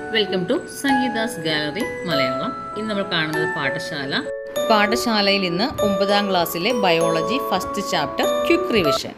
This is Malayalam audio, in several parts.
Welcome to Sangeetha's gallery Malayalam ഇന്ന് നമ്മൾ കാണുന്നത് പാഠശാല പാഠശാലയിൽ ഇന്ന് ഒമ്പതാം ക്ലാസ്സിലെ biology first chapter quick revision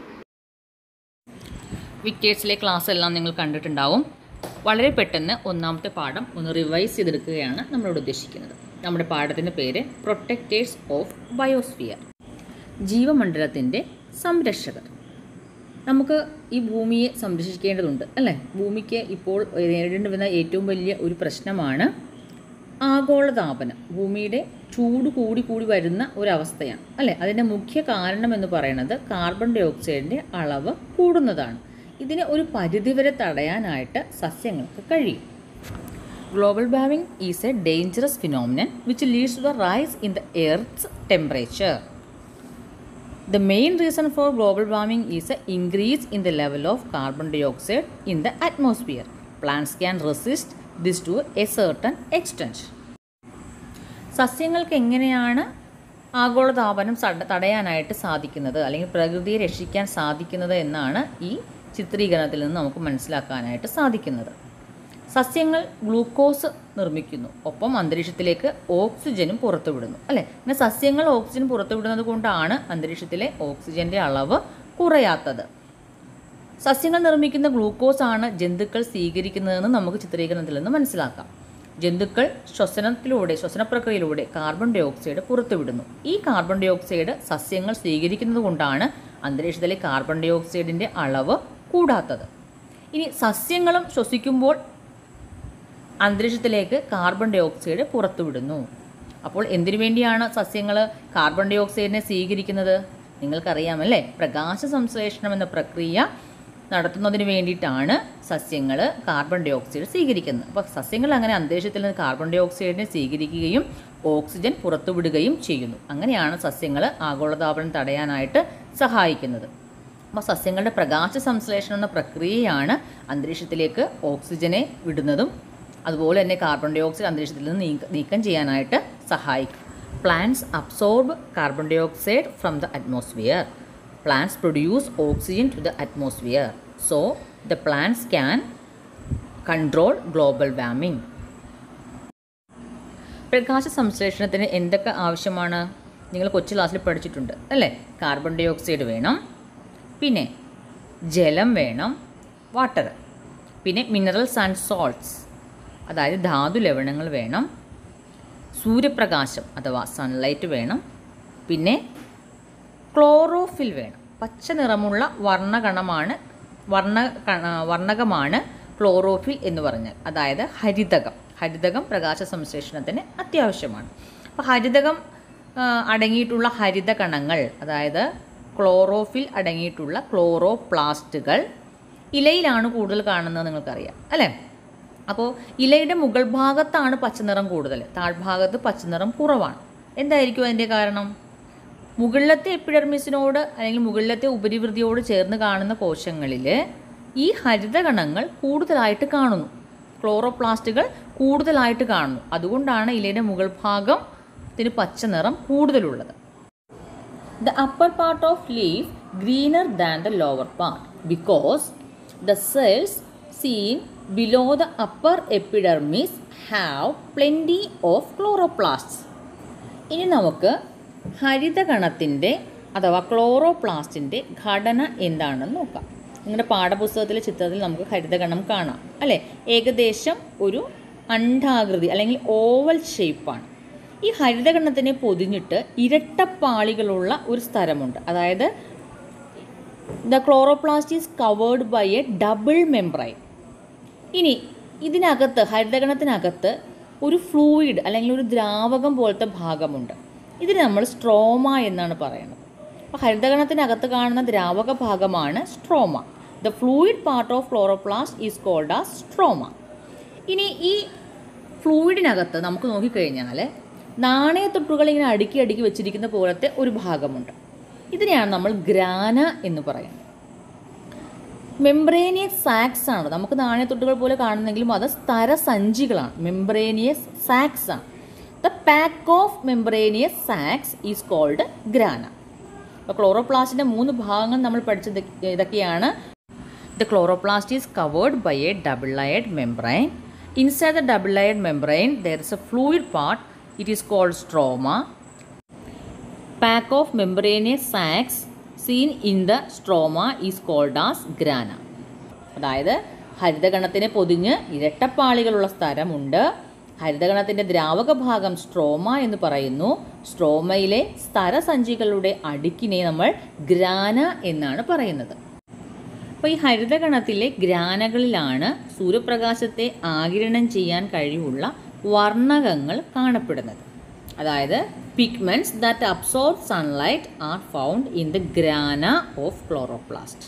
വിക്കേഴ്സിലെ ക്ലാസ് എല്ലാം നിങ്ങൾ കണ്ടിട്ടുണ്ടാവും വളരെ പെട്ടെന്ന് ഒന്നാമത്തെ പാഠം ഒന്ന് റിവൈസ് ചെയ്തെടുക്കുകയാണ് നമ്മളോട് ഉദ്ദേശിക്കുന്നത് നമ്മുടെ പാഠത്തിൻ്റെ പേര് പ്രൊട്ടക്റ്റേഴ്സ് ഓഫ് ബയോസ്ഫിയർ ജീവമണ്ഡലത്തിൻ്റെ സംരക്ഷകർ നമുക്ക് ഈ ഭൂമിയെ സംരക്ഷിക്കേണ്ടതുണ്ട് അല്ലേ ഭൂമിക്ക് ഇപ്പോൾ നേരിടേണ്ടി വരുന്ന ഏറ്റവും വലിയ ഒരു പ്രശ്നമാണ് ആഗോളതാപനം ഭൂമിയുടെ ചൂട് കൂടി കൂടി വരുന്ന ഒരവസ്ഥയാണ് അല്ലേ അതിൻ്റെ മുഖ്യ കാരണം എന്ന് പറയുന്നത് കാർബൺ ഡൈ ഓക്സൈഡിൻ്റെ അളവ് കൂടുന്നതാണ് ഇതിനെ ഒരു പരിധിവരെ തടയാനായിട്ട് സസ്യങ്ങൾക്ക് കഴിയും global warming is a dangerous phenomenon which leads to the rise in the earth's temperature The main reason for global warming is an increase in the level of carbon dioxide in the atmosphere. Plants can resist this to a certain extent. സസ്യങ്ങൾക്ക് എങ്ങനെയാണ് ആഗോളതാപനം സട- തടയാനായിട്ട് സാധിക്കുന്നത് അല്ലെങ്കിൽ പ്രകൃതിയെ രക്ഷിക്കാൻ സാധിക്കുന്നത് എന്നാണ് ഈ ചിത്രീകരണത്തിൽ നിന്ന് നമുക്ക് മനസ്സിലാക്കാനായിട്ട് സാധിക്കുന്നത് സസ്യങ്ങൾ ഗ്ലൂക്കോസ് നിർമ്മിക്കുന്നു ഒപ്പം അന്തരീക്ഷത്തിലേക്ക് ഓക്സിജനും പുറത്തുവിടുന്നു അല്ലേ പിന്നെ സസ്യങ്ങൾ ഓക്സിജൻ പുറത്തുവിടുന്നത് കൊണ്ടാണ് അന്തരീക്ഷത്തിലെ ഓക്സിജൻ്റെ അളവ് കുറയാത്തത് സസ്യങ്ങൾ നിർമ്മിക്കുന്ന ഗ്ലൂക്കോസ് ആണ് ജന്തുക്കൾ സ്വീകരിക്കുന്നതെന്ന് നമുക്ക് ചിത്രീകരണത്തിൽ നിന്ന് മനസ്സിലാക്കാം ജന്തുക്കൾ ശ്വസനത്തിലൂടെ ശ്വസന പ്രക്രിയയിലൂടെ കാർബൺ ഡൈ ഓക്സൈഡ് പുറത്തുവിടുന്നു ഈ കാർബൺ ഡൈ ഓക്സൈഡ് സസ്യങ്ങൾ സ്വീകരിക്കുന്നത് കൊണ്ടാണ് അന്തരീക്ഷത്തിലെ കാർബൺ ഡൈ ഓക്സൈഡിൻ്റെ അളവ് കൂടാത്തത് ഇനി സസ്യങ്ങളും ശ്വസിക്കുമ്പോൾ അന്തരീക്ഷത്തിലേക്ക് കാർബൺ ഡൈ ഓക്സൈഡ് പുറത്തുവിടുന്നു അപ്പോൾ എന്തിനു വേണ്ടിയാണ് സസ്യങ്ങൾ കാർബൺ ഡൈ ഓക്സൈഡിനെ സ്വീകരിക്കുന്നത് നിങ്ങൾക്കറിയാമല്ലേ പ്രകാശ സംശ്ലേഷണം എന്ന പ്രക്രിയ നടത്തുന്നതിന് വേണ്ടിയിട്ടാണ് സസ്യങ്ങൾ കാർബൺ ഡൈ ഓക്സൈഡ് സ്വീകരിക്കുന്നത് അപ്പോൾ സസ്യങ്ങൾ അങ്ങനെ അന്തരീക്ഷത്തിൽ നിന്ന് കാർബൺ ഡൈ ഓക്സൈഡിനെ സ്വീകരിക്കുകയും ഓക്സിജൻ പുറത്തുവിടുകയും ചെയ്യുന്നു അങ്ങനെയാണ് സസ്യങ്ങൾ ആഗോളതാപനം തടയാനായിട്ട് സഹായിക്കുന്നത് അപ്പോൾ സസ്യങ്ങളുടെ പ്രകാശ സംശ്ലേഷണം എന്ന പ്രക്രിയയാണ് അന്തരീക്ഷത്തിലേക്ക് ഓക്സിജനെ വിടുന്നതും അതുപോലെ തന്നെ കാർബൺ ഡൈ ഓക്സൈഡ് അന്തരീക്ഷത്തിൽ നിന്ന് നീക്ക നീക്കം ചെയ്യാനായിട്ട് സഹായിക്കും plants absorb carbon dioxide from the atmosphere plants produce oxygen to the atmosphere so the plants can control global warming പ്രകാശ സംശ്ലേഷണത്തിന് എന്തൊക്കെ ആവശ്യമാണ് നിങ്ങൾ കൊച്ചു ക്ലാസ്സിൽ പഠിച്ചിട്ടുണ്ട് അല്ലേ കാർബൺ ഡൈ ഓക്സൈഡ് വേണം പിന്നെ ജലം വേണം വാട്ടർ പിന്നെ മിനറൽസ് ആൻഡ് സോൾട്ട്സ് അതായത് ധാതു ലവണങ്ങൾ വേണം സൂര്യപ്രകാശം അഥവാ സൺലൈറ്റ് വേണം പിന്നെ ക്ലോറോഫിൽ വേണം പച്ച നിറമുള്ള വർണ്ണകണമാണ് വർണ്ണ കണ- വർണ്ണകമാണ് ക്ലോറോഫിൽ എന്ന് പറഞ്ഞാൽ അതായത് ഹരിതകം ഹരിതകം പ്രകാശ സംശ്ലേഷണത്തിന് അത്യാവശ്യമാണ് അപ്പോൾ ഹരിതകം ആ, അടങ്ങിയിട്ടുള്ള ഹരിത കണങ്ങൾ അതായത് ക്ലോറോഫിൽ അടങ്ങിയിട്ടുള്ള ക്ലോറോപ്ലാസ്റ്റുകൾ ഇലയിലാണ് കൂടുതൽ കാണുന്നത് നിങ്ങൾക്കറിയാം അല്ലേ അപ്പോൾ ഇലയുടെ മുകൾ ഭാഗത്താണ് പച്ചനിറം കൂടുതൽ താഴ്ഭാഗത്ത് പച്ചനിറം കുറവാണ് എന്തായിരിക്കും അതിൻ്റെ കാരണം മുകളിലത്തെ എപ്പിഡെർമിസിനോട് അല്ലെങ്കിൽ മുകളിലത്തെ ഉപരിവൃതിയോട് ചേർന്ന് കാണുന്ന കോശങ്ങളിൽ ഈ ഹരിതകണങ്ങൾ കൂടുതലായിട്ട് കാണുന്നു ക്ലോറോപ്ലാസ്റ്റുകൾ കൂടുതലായിട്ട് കാണുന്നു അതുകൊണ്ടാണ് ഇലയുടെ മുകൾ ഭാഗത്തിന് പച്ച നിറം കൂടുതലുള്ളത് The upper part of leaf greener than the lower part because the cells seen below the upper epidermis have plenty of chloroplasts. ഇനി നമുക്ക് ഹരിതകണത്തിൻ്റെ അഥവാ ക്ലോറോപ്ലാസ്റ്റിൻ്റെ ഘടന എന്താണെന്ന് നോക്കാം നിങ്ങളുടെ പാഠപുസ്തകത്തിലെ ചിത്രത്തിൽ നമുക്ക് ഹരിതകണം കാണാം അല്ലേ ഏകദേശം ഒരു അണ്ഡാകൃതി അല്ലെങ്കിൽ ഓവൽ ഷേപ്പാണ് ഈ ഹരിതകണത്തിനെ പൊതിഞ്ഞിട്ട് ഇരട്ടപ്പാളികളുള്ള ഒരു സ്ഥലമുണ്ട് അതായത് the chloroplast is covered by a double membrane ഇനി ഇതിനകത്ത് ഹരിതകണത്തിനകത്ത് ഒരു ഫ്ലൂയിഡ് അല്ലെങ്കിൽ ഒരു ദ്രാവകം പോലത്തെ ഭാഗമുണ്ട് ഇതിന് നമ്മൾ സ്ട്രോമ എന്നാണ് പറയുന്നത് അപ്പോൾ ഹരിതകണത്തിനകത്ത് കാണുന്ന ദ്രാവക ഭാഗമാണ് stroma the fluid part of chloroplast is called ആ സ്ട്രോമ ഇനി ഈ ഫ്ലൂയിഡിനകത്ത് നമുക്ക് നോക്കിക്കഴിഞ്ഞാൽ നാണയത്തൊട്ടുകൾ ഇങ്ങനെ അടുക്കി അടുക്കി വെച്ചിരിക്കുന്ന പോലത്തെ ഒരു ഭാഗമുണ്ട് ഇതിനെയാണ് നമ്മൾ ഗ്രാന എന്ന് പറയുന്നത് മെംബ്രേനിയസ് സാക്സ് ആണ് നമുക്ക് നാണയത്തൊട്ടുകൾ പോലെ കാണുന്നെങ്കിലും അത് സ്തരസഞ്ചികളാണ് മെംബ്രേനിയസ് സാക്സ് ആണ് the pack of membranous sacs is called grana അപ്പോൾ ക്ലോറോപ്ലാസ്റ്റിൻ്റെ മൂന്ന് ഭാഗങ്ങൾ നമ്മൾ പഠിച്ചത് ഇതൊക്കെയാണ് the chloroplast is covered by a double layered membrane inside the double layered membrane there is a fluid part it is called stroma pack of membranous sacs seen in the stroma is called as grana അതായത് ഹരിതഗണത്തിനെ പൊതിഞ്ഞ് ഇരട്ടപ്പാളികളുള്ള സ്ഥലമുണ്ട് ഹരിതഗണത്തിൻ്റെ ദ്രാവക ഭാഗം സ്ട്രോമ എന്ന് പറയുന്നു സ്ട്രോമയിലെ സ്ഥരസഞ്ചികളുടെ അടുക്കിനെ നമ്മൾ ഗ്രാന എന്നാണ് പറയുന്നത് അപ്പോൾ ഈ ഹരിതഗണത്തിലെ ഗ്രാനകളിലാണ് സൂര്യപ്രകാശത്തെ ആകിരണം ചെയ്യാൻ കഴിവുള്ള വർണ്ണകങ്ങൾ കാണപ്പെടുന്നത് അതായത് pigments that absorb sunlight are found in the grana of chloroplast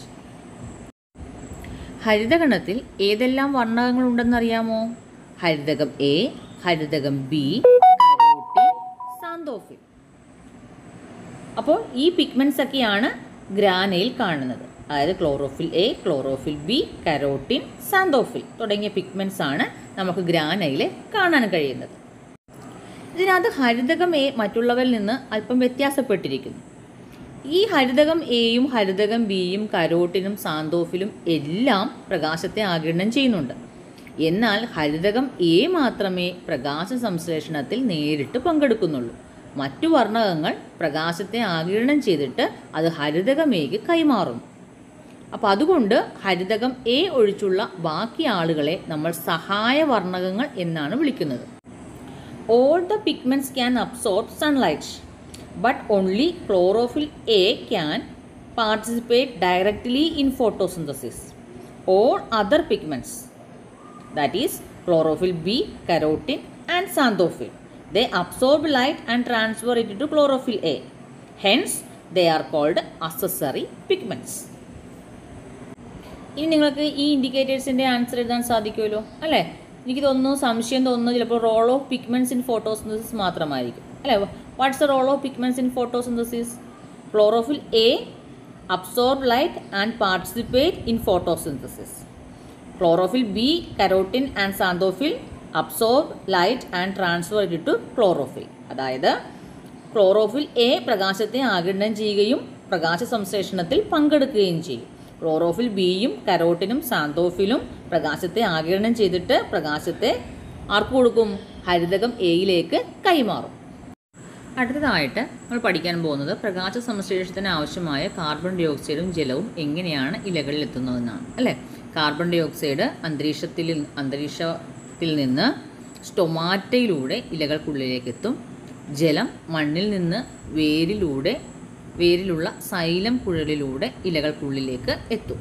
ഹരിതഗണത്തിൽ ഏതെല്ലാം വർണ്ണകങ്ങൾ ഉണ്ടെന്നറിയാമോ ഹരിതകം എ ഹരിതകം ബി കരോട്ടിൻ സാന്തോഫിൽ അപ്പോൾ ഈ പിഗ്മെൻറ്റ്സ് ഒക്കെയാണ് ഗ്രാനയിൽ കാണുന്നത് അതായത് chlorophyll A chlorophyll B carotene xanthophyll തുടങ്ങിയ പിഗ്മെൻറ്റ്സ് ആണ് നമുക്ക് ഗ്രാനയിൽ കാണാൻ കഴിയുന്നത് ഇതിനകത്ത് ഹരിതകം എ മറ്റുള്ളവരിൽ നിന്ന് അല്പം വ്യത്യാസപ്പെട്ടിരിക്കുന്നു ഈ ഹരിതകം എയും ഹരിതകം ബിയും കരോട്ടിനും സാന്തോഫിലും എല്ലാം പ്രകാശത്തെ ആഗിരണം ചെയ്യുന്നുണ്ട് എന്നാൽ ഹരിതകം എ മാത്രമേ പ്രകാശ സംശ്ലേഷണത്തിൽ നേരിട്ട് പങ്കെടുക്കുന്നുള്ളൂ മറ്റു വർണ്ണകങ്ങൾ പ്രകാശത്തെ ആഗിരണം ചെയ്തിട്ട് അത് ഹരിതകം എക്ക് കൈമാറുന്നു അപ്പോൾ അതുകൊണ്ട് ഹരിതകം എ ഒഴിച്ചുള്ള ബാക്കി ആളുകളെ നമ്മൾ സഹായ വർണ്ണകങ്ങൾ എന്നാണ് വിളിക്കുന്നത് all the pigments can absorb sunlight but only chlorophyll A can participate directly in photosynthesis. All other pigments that is chlorophyll B, carotene and xanthophyll they absorb light and transfer it to chlorophyll A. Hence they are called accessory pigments. ഇനി നിങ്ങൾക്ക് ഈ ഇൻഡിക്കേറ്റേഴ്സിൻ്റെ ആൻസർ എഴുതാൻ സാധിക്കുമല്ലോ അല്ലേ എനിക്ക് തോന്നുന്നു സംശയം തോന്നുന്നു ചിലപ്പോൾ role of pigments in photosynthesis മാത്രമായിരിക്കും അല്ലേ what's the role of pigments in photosynthesis chlorophyll A absorb light and participate in photosynthesis chlorophyll B carotene and xanthophyll absorb light and transfer it to chlorophyll അതായത് ക്ലോറോഫിൽ എ പ്രകാശത്തെ ആഗിരണം ചെയ്യുകയും പ്രകാശ സംശ്ലേഷണത്തിൽ പങ്കെടുക്കുകയും ചെയ്യും ക്ലോറോഫിൽ ബിയും കരോട്ടിനും സാന്തോഫിലും പ്രകാശത്തെ ആഗിരണം ചെയ്തിട്ട് പ്രകാശത്തെ ആർക്ക് കൊടുക്കും ഹരിതകം എയിലേക്ക് കൈമാറും അടുത്തതായിട്ട് നമ്മൾ പഠിക്കാൻ പോകുന്നത് പ്രകാശ സംശ്ലേഷണത്തിന് ആവശ്യമായ കാർബൺ ഡൈ ഓക്സൈഡും ജലവും എങ്ങനെയാണ് ഇലകളിൽ എത്തുന്നതെന്നാണ് അല്ലേ കാർബൺ ഡൈ ഓക്സൈഡ് അന്തരീക്ഷത്തിൽ അന്തരീക്ഷത്തിൽ നിന്ന് സ്റ്റൊമാറ്റയിലൂടെ ഇലകൾക്കുള്ളിലേക്ക് എത്തും ജലം മണ്ണിൽ നിന്ന് വേരിലൂടെ വേരിലുള്ള സൈലം കുഴലിലൂടെ ഇലകൾക്കുള്ളിലേക്ക് എത്തും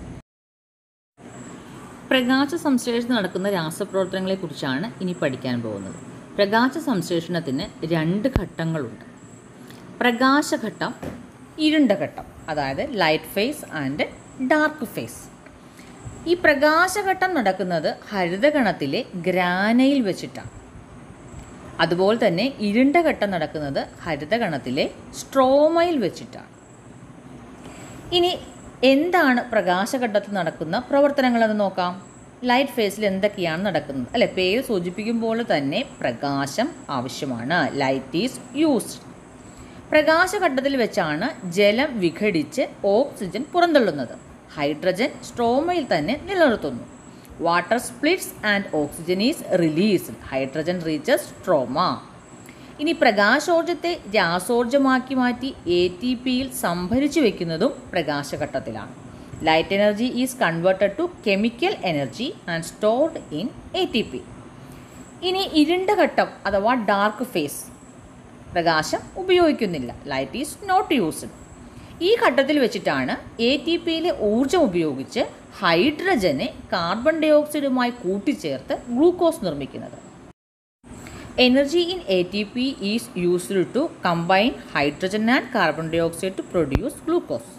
പ്രകാശ സംശ്ലേഷണം നടക്കുന്ന രാസപ്രവർത്തനങ്ങളെക്കുറിച്ചാണ് ഇനി പഠിക്കാൻ പോകുന്നത് പ്രകാശ സംശ്ലേഷണത്തിന് രണ്ട് ഘട്ടങ്ങളുണ്ട് പ്രകാശഘട്ടം ഇരുണ്ട ഘട്ടം അതായത് light phase and dark phase ഈ പ്രകാശഘട്ടം നടക്കുന്നത് ഹരിതഗണത്തിലെ ഗ്രാനയിൽ വെച്ചിട്ടാണ് അതുപോലെ തന്നെ ഇരുണ്ട ഘട്ടം നടക്കുന്നത് ഹരിതഗണത്തിലെ സ്ട്രോമയിൽ വെച്ചിട്ടാണ് ഇനി എന്താണ് പ്രകാശഘട്ടത്തിൽ നടക്കുന്ന പ്രവർത്തനങ്ങളെന്ന് നോക്കാം ലൈറ്റ് ഫേസിൽ എന്തൊക്കെയാണ് നടക്കുന്നത് അല്ലെ പേര് സൂചിപ്പിക്കുമ്പോൾ തന്നെ പ്രകാശം ആവശ്യമാണ് ലൈറ്റ് ഈസ് യൂസ്ഡ് പ്രകാശഘട്ടത്തിൽ വെച്ചാണ് ജലം വിഘടിച്ച് ഓക്സിജൻ പുറന്തള്ളുന്നത് ഹൈഡ്രജൻ സ്ട്രോമയിൽ തന്നെ നിലനിർത്തുന്നു water splits and oxygen is released hydrogen reaches stroma ഇനി പ്രകാശോർജത്തെ രാസോർജമാക്കി മാറ്റി എ ടി പിയിൽ സംഭരിച്ചു വെക്കുന്നതും പ്രകാശഘട്ടത്തിലാണ് light energy is converted to chemical energy and stored in A T P ഇനി ഇരുണ്ട ഘട്ടം അഥവാ ഡാർക്ക് ഫേസ് പ്രകാശം ഉപയോഗിക്കുന്നില്ല ലൈറ്റ് ഈസ് നോട്ട് യൂസ്ഡ് ഈ ഘട്ടത്തിൽ വെച്ചിട്ടാണ് എ ടി പിയിലെ ഊർജം ഉപയോഗിച്ച് ഹൈഡ്രജനെ കാർബൺ ഡൈ ഓക്സൈഡുമായി കൂട്ടിച്ചേർത്ത് ഗ്ലൂക്കോസ് നിർമ്മിക്കുന്നത് energy in A T P is used to combine hydrogen and carbon dioxide to produce glucose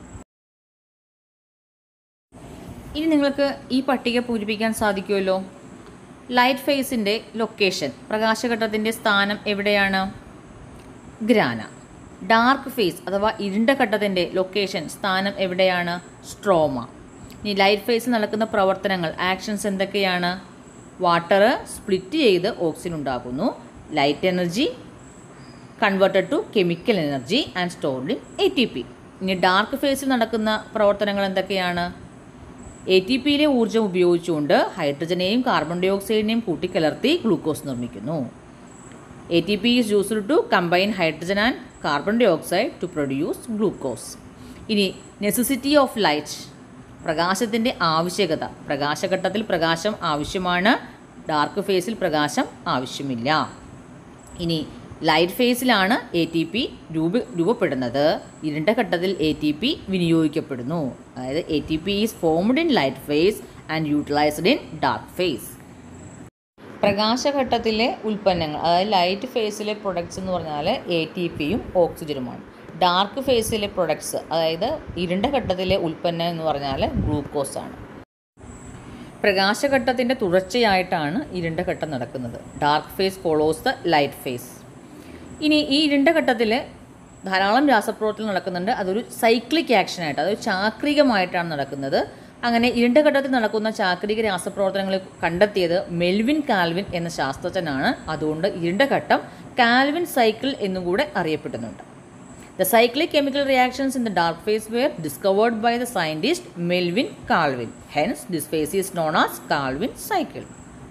ഇനി നിങ്ങൾക്ക് ഈ പട്ടിക പൂരിപ്പിക്കാൻ സാധിക്കുമല്ലോ ലൈറ്റ് ഫേസിൻ്റെ ലൊക്കേഷൻ പ്രകാശഘട്ടത്തിൻ്റെ സ്ഥാനം എവിടെയാണ് ഗ്രാന ഡാർക്ക് ഫേസ് അഥവാ ഇരുണ്ട ഘട്ടത്തിൻ്റെ ലൊക്കേഷൻ സ്ഥാനം എവിടെയാണ് സ്ട്രോമ ഇനി ലൈറ്റ് ഫേസിൽ നടക്കുന്ന പ്രവർത്തനങ്ങൾ ആക്ഷൻസ് എന്തൊക്കെയാണ് വാട്ടർ സ്പ്ലിറ്റ് ചെയ്ത് ഓക്സിജൻ ഉണ്ടാകുന്നു light energy converted to chemical energy and stored in A T P ഇനി ഡാർക്ക് ഫേസിൽ നടക്കുന്ന പ്രവർത്തനങ്ങൾ എന്തൊക്കെയാണ് എ ടി പിയിലെ ഊർജ്ജം ഉപയോഗിച്ചുകൊണ്ട് ഹൈഡ്രജനെയും കാർബൺ ഡൈ ഓക്സൈഡിനെയും കൂട്ടിക്കലർത്തി ഗ്ലൂക്കോസ് നിർമ്മിക്കുന്നു A T P is used to combine hydrogen and carbon dioxide to produce glucose ഇനി നെസസിറ്റി ഓഫ് ലൈറ്റ് പ്രകാശത്തിൻ്റെ ആവശ്യകത പ്രകാശഘട്ടത്തിൽ പ്രകാശം ആവശ്യമാണ് ഡാർക്ക് ഫേസിൽ പ്രകാശം ആവശ്യമില്ല ഇനി ലൈറ്റ് ഫേസിലാണ് എ ടി പി രൂപ രൂപപ്പെടുന്നത് ഇരുണ്ട ഘട്ടത്തിൽ എ ടി പി വിനിയോഗിക്കപ്പെടുന്നു അതായത് A T P is formed in light phase and utilized in dark phase പ്രകാശഘട്ടത്തിലെ ഉൽപ്പന്നങ്ങൾ അതായത് ലൈറ്റ് ഫേസിലെ പ്രൊഡക്ട്സ് എന്ന് പറഞ്ഞാൽ എ ടി പിയും ഓക്സിജനുമാണ് ഡാർക്ക് ഫേസിലെ പ്രൊഡക്ട്സ് അതായത് ഇരുണ്ട ഘട്ടത്തിലെ ഉൽപ്പന്നം എന്ന് പറഞ്ഞാൽ ഗ്ലൂക്കോസ് ആണ് പ്രകാശഘട്ടത്തിൻ്റെ തുടർച്ചയായിട്ടാണ് ഇരുണ്ട ഘട്ടം നടക്കുന്നത് dark phase follows the light phase ഇനി ഈ ഇരുണ്ട ഘട്ടത്തിൽ ധാരാളം രാസപ്രവർത്തനം നടക്കുന്നുണ്ട് അതൊരു സൈക്ലിക് ആക്ഷനായിട്ട് അതൊരു ചാക്രികമായിട്ടാണ് നടക്കുന്നത് അങ്ങനെ ഇരുണ്ട ഘട്ടത്തിൽ നടക്കുന്ന ചാക്രിക രാസപ്രവർത്തനങ്ങൾ കണ്ടെത്തിയത് മെൽവിൻ കാൽവിൻ എന്ന ശാസ്ത്രജ്ഞനാണ് അതുകൊണ്ട് ഇരുണ്ട ഘട്ടം കാൽവിൻ സൈക്കിൾ എന്നുകൂടെ അറിയപ്പെടുന്നുണ്ട് The cyclic chemical reactions in the dark phase were discovered by the scientist Melvin Calvin. Hence, this phase is known as Calvin cycle.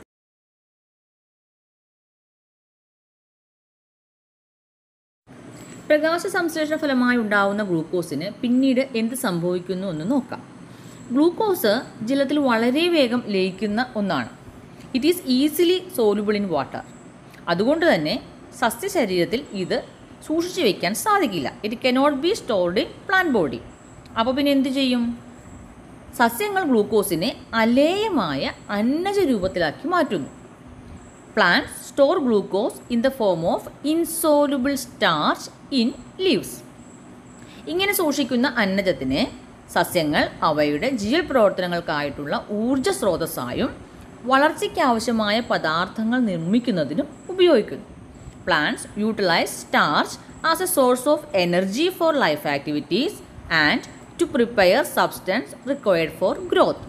പ്രകാശ സംശ്ലേഷണ ഫലമായി ഉണ്ടാവുന്ന ഗ്ലൂക്കോസിന് പിന്നീട് എന്ത് സംഭവിക്കുന്നു എന്ന് നോക്കാം ഗ്ലൂക്കോസ് ജലത്തിൽ വളരെ വേഗം ലയിക്കുന്ന ഒന്നാണ് it is easily soluble in water അതുകൊണ്ട് തന്നെ സസ്യശരീരത്തിൽ ഇത് സൂക്ഷിച്ചു വെക്കാൻ സാധിക്കില്ല it cannot be stored in plant body അപ്പോൾ പിന്നെ എന്ത് ചെയ്യും സസ്യങ്ങൾ ഗ്ലൂക്കോസിനെ അലേയമായ അന്നജ രൂപത്തിലാക്കി മാറ്റുന്നു plants store glucose in the form of insoluble starch in leaves ഇങ്ങനെ സൂക്ഷിക്കുന്ന അന്നജത്തിനെ സസ്യങ്ങൾ അവയുടെ ജീവൽ പ്രവർത്തനങ്ങൾക്കായിട്ടുള്ള ഊർജ്ജ സ്രോതസ്സായും വളർച്ചയ്ക്കാവശ്യമായ പദാർത്ഥങ്ങൾ നിർമ്മിക്കുന്നതിനും ഉപയോഗിക്കുന്നു plants utilize starch as a source of energy for life activities and to prepare substance required for growth.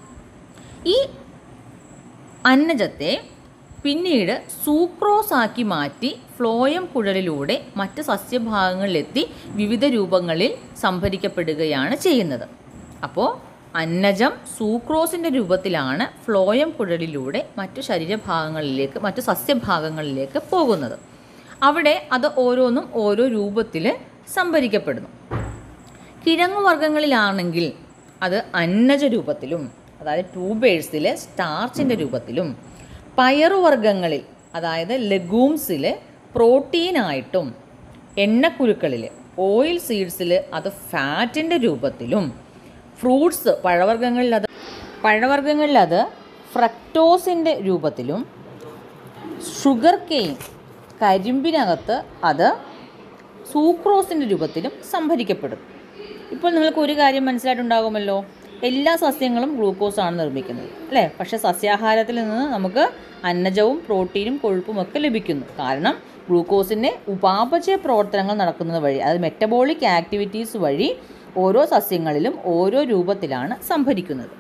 ഈ അന്നജത്തെ പിന്നീട് സൂക്രോസ് ആക്കി മാറ്റി ഫ്ലോയം കുഴലിലൂടെ മറ്റ് സസ്യഭാഗങ്ങളിലെത്തി വിവിധ രൂപങ്ങളിൽ സംഭരിക്കപ്പെടുകയാണ് ചെയ്യുന്നത് അപ്പോൾ അന്നജം സൂക്രോസിൻ്റെ രൂപത്തിലാണ് ഫ്ലോയം കുഴലിലൂടെ മറ്റു ശരീരഭാഗങ്ങളിലേക്ക് മറ്റു സസ്യഭാഗങ്ങളിലേക്ക് പോകുന്നത് അവിടെ അത് ഓരോന്നും ഓരോ രൂപത്തിൽ സംഭരിക്കപ്പെടുന്നു കിഴങ്ങു വർഗ്ഗങ്ങളിലാണെങ്കിൽ അത് അന്നജ രൂപത്തിലും അതായത് ട്യൂബേഴ്സിലെ സ്റ്റാർച്ചിൻ്റെ രൂപത്തിലും പയറുവർഗ്ഗങ്ങളിൽ അതായത് ലഗൂംസിൽ പ്രോട്ടീനായിട്ടും എണ്ണക്കുരുക്കളിൽ ഓയിൽ സീഡ്സിൽ അത് ഫാറ്റിൻ്റെ രൂപത്തിലും ഫ്രൂട്ട്സ് പഴവർഗ്ഗങ്ങളിൽ അത് പഴവർഗ്ഗങ്ങളിൽ അത് ഫ്രക്ടോസിൻ്റെ രൂപത്തിലും ഷുഗർ കെയിൻ കരിമ്പിനകത്ത് അത് സൂക്രോസിൻ്റെ രൂപത്തിലും സംഭരിക്കപ്പെടും ഇപ്പോൾ നിങ്ങൾക്ക് ഒരു കാര്യം മനസ്സിലായിട്ടുണ്ടാകുമല്ലോ എല്ലാ സസ്യങ്ങളും ഗ്ലൂക്കോസാണ് നിർമ്മിക്കുന്നത് അല്ലേ പക്ഷേ സസ്യാഹാരത്തിൽ നിന്ന് നമുക്ക് അന്നജവും പ്രോട്ടീനും കൊഴുപ്പും ഒക്കെ ലഭിക്കുന്നു കാരണം ഗ്ലൂക്കോസിൻ്റെ ഉപാപചയ പ്രവർത്തനങ്ങൾ നടക്കുന്നത് വഴി അതായത് മെറ്റബോളിക് ആക്ടിവിറ്റീസ് വഴി ഓരോ സസ്യങ്ങളിലും ഓരോ രൂപത്തിലാണ് സംഭരിക്കുന്നത്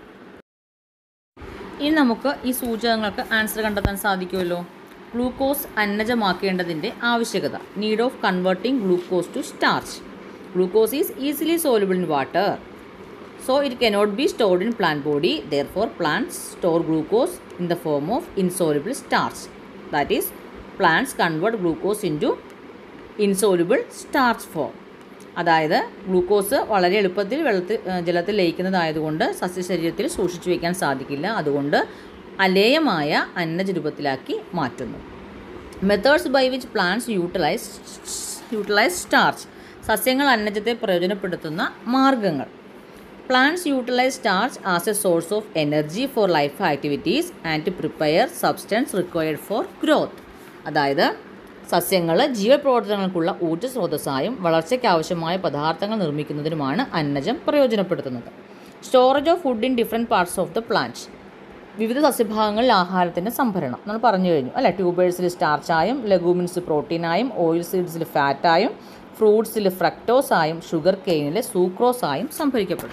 ഇനി നമുക്ക് ഈ സൂചകങ്ങൾക്ക് ആൻസർ കണ്ടെത്താൻ സാധിക്കുമല്ലോ ഗ്ലൂക്കോസ് അന്നജമാക്കേണ്ടതിൻ്റെ ആവശ്യകത need of converting glucose to starch glucose is easily soluble in water so it cannot be stored in plant body therefore plants store glucose in the form of insoluble starch that is plants convert glucose into insoluble starch form അതായത് ഗ്ലൂക്കോസ് വളരെ എളുപ്പത്തിൽ വെള്ളത്തിൽ ഏഹ് ജലത്തിൽ ലയിക്കുന്നതായതുകൊണ്ട് സസ്യശരീരത്തിൽ സൂക്ഷിച്ചു വയ്ക്കാൻ സാധിക്കില്ല അതുകൊണ്ട് അലേയമായ അന്നജ രൂപത്തിലാക്കി മാറ്റുന്നു methods by which plants utilize utilize starch സസ്യങ്ങൾ അന്നജത്തെ പ്രയോജനപ്പെടുത്തുന്ന മാർഗങ്ങൾ plants utilize starch as a source of energy for life activities and to prepare substance required for growth അതായത് സസ്യങ്ങൾ ജീവപ്രവർത്തനങ്ങൾക്കുള്ള ഊർജ്ജ സ്രോതസ്സായും വളർച്ചയ്ക്ക് ആവശ്യമായ പദാർത്ഥങ്ങൾ നിർമ്മിക്കുന്നതിനുമാണ് അന്നജം പ്രയോജനപ്പെടുത്തുന്നത് storage of food in different parts of the plant വിവിധ സസ്യഭാഗങ്ങളിൽ ആഹാരത്തിൻ്റെ സംഭരണം നമ്മൾ പറഞ്ഞു കഴിഞ്ഞു അല്ലേ ട്യൂബേഴ്സിൽ സ്റ്റാർച്ചായും ലഗൂമിൻസ് പ്രോട്ടീനായും ഓയിൽ സീഡ്സിൽ ഫാറ്റായും ഫ്രൂട്ട്സിൽ ഫ്രക്ടോസായും ഷുഗർ കെയിനിൽ സൂക്രോസായും സംഭരിക്കപ്പെടും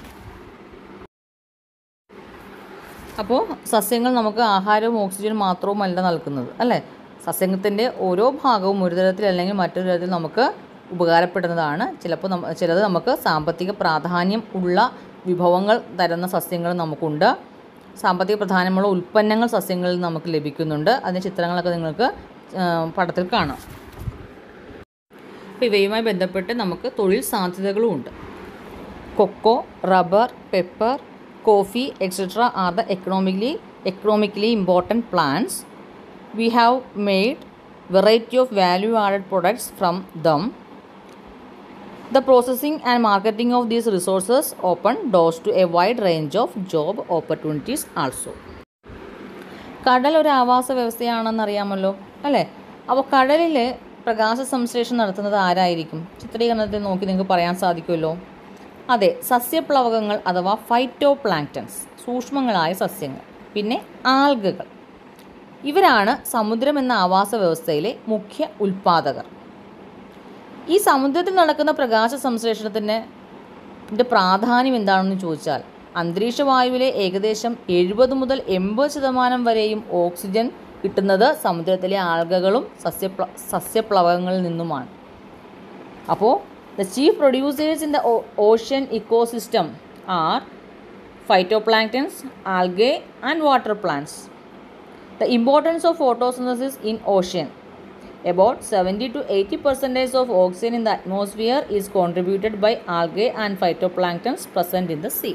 അപ്പോൾ സസ്യങ്ങൾ നമുക്ക് ആഹാരവും ഓക്സിജനും മാത്രവുമല്ല നൽകുന്നത് അല്ലേ സസ്യത്തിൻ്റെ ഓരോ ഭാഗവും ഒരു തരത്തിൽ അല്ലെങ്കിൽ മറ്റൊരു തരത്തിൽ നമുക്ക് ഉപകാരപ്പെടുന്നതാണ് ചിലപ്പോൾ നമ്മ ചിലത് നമുക്ക് സാമ്പത്തിക പ്രാധാന്യം ഉള്ള വിഭവങ്ങൾ തരുന്ന സസ്യങ്ങൾ നമുക്കുണ്ട് സാമ്പത്തിക പ്രാധാന്യമുള്ള ഉൽപ്പന്നങ്ങൾ സസ്യങ്ങളിൽ നമുക്ക് ലഭിക്കുന്നുണ്ട് അതിൻ്റെ ചിത്രങ്ങളൊക്കെ നിങ്ങൾക്ക് ആ, പടത്തിൽ കാണാം അപ്പോൾ ഇവയുമായി ബന്ധപ്പെട്ട് നമുക്ക് തൊഴിൽ സാധ്യതകളും ഉണ്ട് cocoa rubber pepper coffee etcetera are the economically economically important plants we have made variety of value added products from them The processing and marketing of these resources open doors to a wide range of job opportunities also. കടൽ ഒരു ആവാസ വ്യവസ്ഥയാണെന്ന് അറിയാമല്ലോ അല്ലേ അപ്പോൾ കടലിൽ പ്രകാശ സംശ്ലേഷണം നടത്തുന്നത് ആരായിരിക്കും ചിത്രീകരണത്തിൽ നോക്കി നിങ്ങൾക്ക് പറയാൻ സാധിക്കുമല്ലോ അതെ സസ്യപ്ലവകങ്ങൾ അഥവാ ഫൈറ്റോ പ്ലാങ്ക്ടൻസ് സൂക്ഷ്മങ്ങളായ സസ്യങ്ങൾ പിന്നെ ആൽഗകൾ ഇവരാണ് സമുദ്രം എന്ന ആവാസ വ്യവസ്ഥയിലെ മുഖ്യ ഉൽപ്പാദകർ ഈ സമുദ്രത്തിൽ നടക്കുന്ന പ്രകാശ സംശ്ലേഷണത്തിന് ൻ്റെ പ്രാധാന്യം എന്താണെന്ന് ചോദിച്ചാൽ അന്തരീക്ഷ വായുവിലെ ഏകദേശം എഴുപത് മുതൽ എൺപത് ശതമാനം വരെയും ഓക്സിജൻ കിട്ടുന്നത് സമുദ്രത്തിലെ ആൽഗകളും സസ്യപ്ല സസ്യപ്ലവകങ്ങളിൽ നിന്നുമാണ് അപ്പോൾ the chief producers in the ocean ecosystem are phytoplanktons algae and water plants The importance of photosynthesis in ocean. About 70 to 80 percentage of oxygen in the atmosphere is contributed by algae and phytoplanktons present in the sea.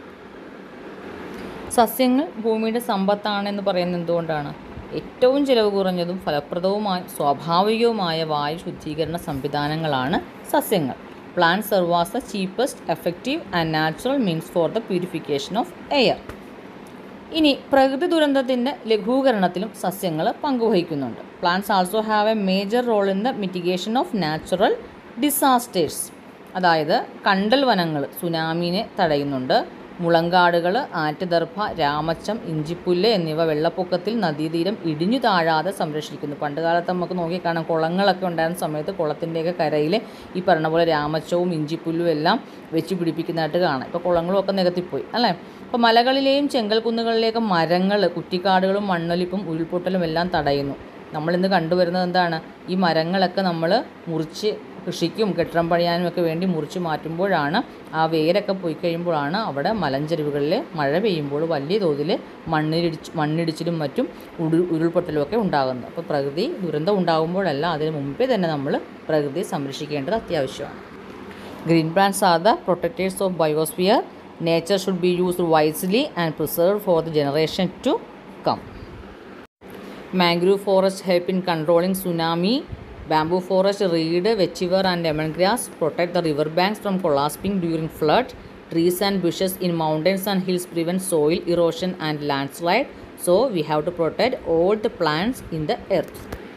സസ്യങ്ങൾ ഭൂമിയുടെ സമ്പത്താണെന്ന് പറയുന്നത് എന്തുകൊണ്ടാണ് ഏറ്റവും ചിലവ് കുറഞ്ഞതും ഫലപ്രദവുമായ സ്വാഭാവികവുമായ വായു ശുദ്ധീകരണ സംവിധാനങ്ങളാണ് സസ്യങ്ങൾ plant serve as the cheapest effective and natural means for the purification of air ഇനി പ്രകൃതി ദുരന്തത്തിൻ്റെ ലഘൂകരണത്തിലും സസ്യങ്ങൾ പങ്കുവഹിക്കുന്നുണ്ട് plants also have a major role in the mitigation of natural disasters അതായത് കണ്ടൽ വനങ്ങൾ സുനാമീനെ തടയുന്നുണ്ട് മുളങ്കാടുകൾ ആറ്റുദർഭ രാമച്ചം ഇഞ്ചിപ്പുല്ല് എന്നിവ വെള്ളപ്പൊക്കത്തിൽ നദീതീരം ഇടിഞ്ഞു താഴാതെ സംരക്ഷിക്കുന്നു പണ്ട് കാലത്ത് നമുക്ക് നോക്കിക്കാണാം കുളങ്ങളൊക്കെ ഉണ്ടായിരുന്ന സമയത്ത് കുളത്തിൻ്റെയൊക്കെ കരയിൽ ഈ പറഞ്ഞ പോലെ രാമച്ചവും ഇഞ്ചിപ്പുല്ലും എല്ലാം വെച്ച് പിടിപ്പിക്കുന്നതായിട്ട് കാണാം ഇപ്പോൾ കുളങ്ങളും ഒക്കെ നികത്തിപ്പോയി അല്ലേ അപ്പോൾ മലകളിലെയും ചെങ്കൽ കുന്നുകളിലെയൊക്കെ മരങ്ങൾ കുറ്റിക്കാടുകളും മണ്ണൊലിപ്പും ഉരുൾപൊട്ടലും എല്ലാം തടയുന്നു നമ്മളിന്ന് കണ്ടുവരുന്നത് എന്താണ് ഈ മരങ്ങളൊക്കെ നമ്മൾ മുറിച്ച് കൃഷിക്കും കെട്ടിടം പണിയാനും ഒക്കെ വേണ്ടി മുറിച്ച് മാറ്റുമ്പോഴാണ് ആ വേരൊക്കെ പോയി കഴിയുമ്പോഴാണ് അവിടെ മലഞ്ചെരുവുകളിൽ മഴ പെയ്യുമ്പോൾ വലിയ തോതിൽ മണ്ണിടിച്ച് മണ്ണിടിച്ചിലും മറ്റും ഉരു ഉരുൾപൊട്ടലും ഒക്കെ ഉണ്ടാകുന്നത് അപ്പോൾ പ്രകൃതി ദുരന്തം ഉണ്ടാകുമ്പോഴല്ല അതിന് മുമ്പേ തന്നെ നമ്മൾ പ്രകൃതിയെ സംരക്ഷിക്കേണ്ടത് അത്യാവശ്യമാണ് Green plants are the protectors of biosphere. Nature should be used wisely and preserved for the generation to come. Mangrove forests help in controlling tsunami. Bamboo forest, reed, vetiver and lemongrass protect the river banks from collapsing during flood. Trees and bushes in mountains and hills prevent soil erosion and landslide. So we have to protect all the plants in the earth.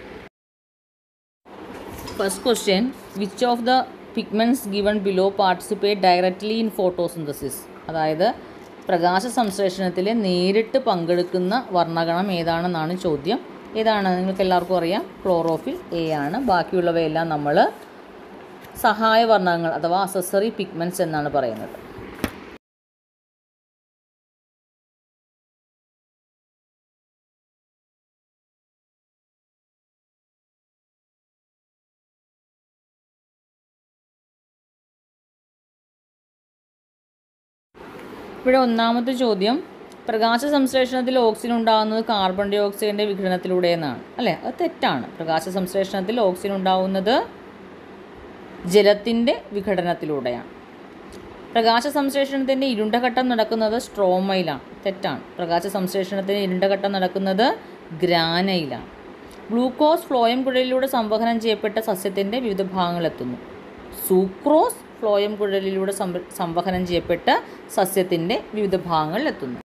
First question Which of the pigments given below participate directly in photosynthesis? അതായത് പ്രകാശ സംശ്ലേഷണത്തിൽ നേരിട്ട് പങ്കെടുക്കുന്ന വർണ്ണഗണം ഏതാണെന്നാണ് ചോദ്യം ഏതാണ് നിങ്ങൾക്ക് എല്ലാവർക്കും അറിയാം ക്ലോറോഫിൽ എ ആണ് ബാക്കിയുള്ളവയെല്ലാം നമ്മൾ സഹായ വർണ്ണങ്ങൾ അഥവാ അസസറി പിഗ്മെൻറ്റ്സ് എന്നാണ് പറയുന്നത് ഇവിടെ ഒന്നാമത്തെ ചോദ്യം പ്രകാശ സംശ്ലേഷണത്തിൽ ഓക്സിജൻ ഉണ്ടാകുന്നത് കാർബൺ ഡൈ ഓക്സൈഡിൻ്റെ വിഘടനത്തിലൂടെ എന്നാണ് അല്ലേ അത് തെറ്റാണ് പ്രകാശ സംശ്ലേഷണത്തിൽ ഓക്സിജൻ ഉണ്ടാകുന്നത് ജലത്തിൻ്റെ വിഘടനത്തിലൂടെയാണ് പ്രകാശ സംശ്ലേഷണത്തിൻ്റെ ഇരുണ്ട ഘട്ടം നടക്കുന്നത് സ്ട്രോമയിലാണ് തെറ്റാണ് പ്രകാശ സംശ്ലേഷണത്തിന് ഇരുണ്ട ഘട്ടം നടക്കുന്നത് ഗ്രാനയിലാണ് ഗ്ലൂക്കോസ് ഫ്ലോയം കുഴലിലൂടെ സംവഹനം ചെയ്യപ്പെട്ട സസ്യത്തിൻ്റെ വിവിധ ഭാഗങ്ങളെത്തുന്നു സൂക്രോസ് ഫ്ലോയം കുഴലിലൂടെ സംവ- സംവഹനം ചെയ്യപ്പെട്ട സസ്യത്തിൻ്റെ വിവിധ ഭാഗങ്ങളിലെത്തുന്നു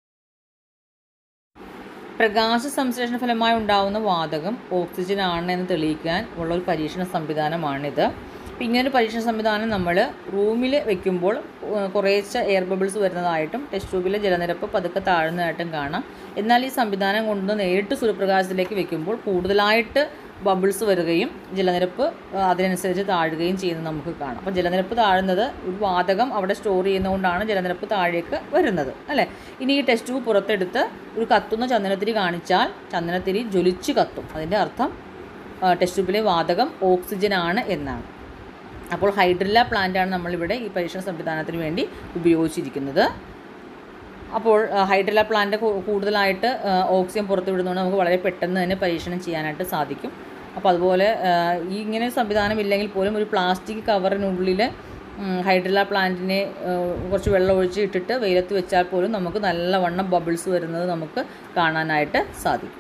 പ്രകാശ സംശ്ലേഷണ ഫലമായി ഉണ്ടാകുന്ന വാതകം ഓക്സിജൻ ആണ് എന്ന് തെളിയിക്കാൻ ഉള്ള ഒരു പരീക്ഷണ സംവിധാനമാണിത് അപ്പം ഇങ്ങനൊരു പരീക്ഷണ സംവിധാനം നമ്മൾ റൂമിൽ വെക്കുമ്പോൾ ഏഹ്, കുറേശ്ശെ എയർ ബബിൾസ് വരുന്നതായിട്ടും ടെസ്റ്റ് ട്യൂബിലെ ജലനിരപ്പ് പതുക്കെ താഴുന്നതായിട്ടും കാണാം എന്നാൽ ഈ സംവിധാനം കൊണ്ട് നേരിട്ട് സൂര്യപ്രകാശത്തിലേക്ക് വെക്കുമ്പോൾ കൂടുതലായിട്ട് ബബിൾസ് വരികയും ജലനിരപ്പ് ഏഹ്, അതിനനുസരിച്ച് താഴുകയും ചെയ്യുന്നത് നമുക്ക് കാണാം അപ്പോൾ ജലനിരപ്പ് താഴുന്നത് ഒരു വാതകം അവിടെ സ്റ്റോർ ചെയ്യുന്നതുകൊണ്ടാണ് ജലനിരപ്പ് താഴേക്ക് വരുന്നത് അല്ലേ ഇനി ഈ ടെസ്റ്റ് ട്യൂബ് പുറത്തെടുത്ത് ഒരു കത്തുന്ന ചന്ദനത്തിരി കാണിച്ചാൽ ചന്ദനത്തിരി ജ്വലിച്ച് കത്തും അതിൻ്റെ അർത്ഥം ആ, ടെസ്റ്റ് ട്യൂബിലെ വാതകം ഓക്സിജനാണ് എന്നാണ് അപ്പോൾ ഹൈഡ്രില്ല പ്ലാന്റാണ് നമ്മളിവിടെ ഈ പരീക്ഷണ സംവിധാനത്തിന് വേണ്ടി ഉപയോഗിച്ചിരിക്കുന്നത് അപ്പോൾ ആ, ഹൈഡ്രില്ല പ്ലാന്റ് കൂ- കൂടുതലായിട്ട് ആ, ഓക്സിജൻ പുറത്തുവിടുന്നതുകൊണ്ട് നമുക്ക് വളരെ പെട്ടെന്ന് തന്നെ പരീക്ഷണം ചെയ്യാനായിട്ട് സാധിക്കും അപ്പോൾ അതുപോലെ ആ, ഈ ഇങ്ങനെ സംവിധാനം ഇല്ലെങ്കിൽ പോലും ഒരു പ്ലാസ്റ്റിക് കവറിനുള്ളിൽ ഹൈഡ്രില്ല പ്ലാന്റിനെ ആ, കുറച്ച് വെള്ളം ഒഴിച്ച് ഇട്ടിട്ട് വെയിലത്ത് വെച്ചാൽ പോലും നമുക്ക് നല്ലവണ്ണം ബബിൾസ് വരുന്നത് നമുക്ക് കാണാനായിട്ട് സാധിക്കും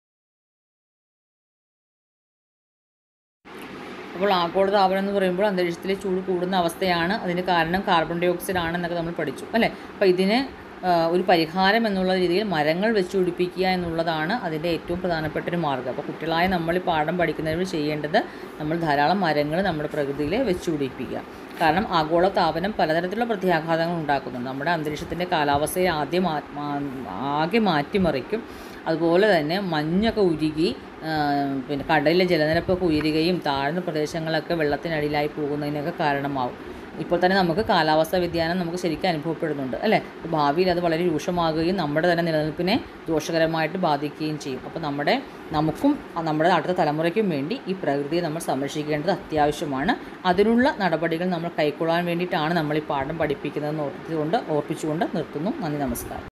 അപ്പോൾ ആഗോളതാപനം എന്ന് പറയുമ്പോൾ അന്തരീക്ഷത്തിലെ ചൂട് കൂടുന്ന അവസ്ഥയാണ് അതിന് കാരണം കാർബൺ ഡൈ ഓക്സൈഡ് ആണെന്നൊക്കെ നമ്മൾ പഠിച്ചു അല്ലേ അപ്പോൾ ഇതിന് ആ, ഒരു പരിഹാരം എന്നുള്ള രീതിയിൽ മരങ്ങൾ വെച്ച് പിടിപ്പിക്കുക എന്നുള്ളതാണ് അതിൻ്റെ ഏറ്റവും പ്രധാനപ്പെട്ട ഒരു മാർഗ്ഗം അപ്പോൾ കുട്ടികളായ നമ്മൾ ഈ പാഠം പഠിക്കുന്നവർ ചെയ്യേണ്ടത് നമ്മൾ ധാരാളം മരങ്ങൾ നമ്മുടെ പ്രകൃതിയിൽ വെച്ച് പിടിപ്പിക്കുക കാരണം ആഗോള താപനം പലതരത്തിലുള്ള പ്രത്യാഘാതങ്ങൾ ഉണ്ടാക്കുന്നുണ്ട് നമ്മുടെ അന്തരീക്ഷത്തിൻ്റെ കാലാവസ്ഥയെ ആദ്യം മാ- മാ- ആകെ മാറ്റിമറിക്കും അതുപോലെ തന്നെ മഞ്ഞൊക്കെ ഉരുകി ആ, പിന്നെ കടലിലെ ജലനിരപ്പൊക്കെ ഉയരുകയും താഴ്ന്ന പ്രദേശങ്ങളൊക്കെ വെള്ളത്തിനടിയിലായി പോകുന്നതിനൊക്കെ കാരണമാവും ഇപ്പോൾ തന്നെ നമുക്ക് കാലാവസ്ഥാ വ്യതിയാനം നമുക്ക് ശരിക്കും അനുഭവപ്പെടുന്നുണ്ട് അല്ലേ അപ്പോൾ ഭാവിയിൽ അത് വളരെ രൂക്ഷമാകുകയും നമ്മുടെ തന്നെ നിലനിൽപ്പിനെ ദോഷകരമായിട്ട് ബാധിക്കുകയും ചെയ്യും അപ്പോൾ നമ്മുടെ നമുക്കും ആ, നമ്മുടെ അടുത്ത തലമുറയ്ക്കും വേണ്ടി ഈ പ്രകൃതിയെ നമ്മൾ സംരക്ഷിക്കേണ്ടത് അത്യാവശ്യമാണ് അതിനുള്ള നടപടികൾ നമ്മൾ കൈക്കൊള്ളാൻ വേണ്ടിയിട്ടാണ് നമ്മൾ ഈ പാഠം പഠിപ്പിക്കുന്നതെന്ന് ഓർപ്പിച്ചുകൊണ്ട് ഓർപ്പിച്ചുകൊണ്ട് നിർത്തുന്നു നന്ദി നമസ്കാരം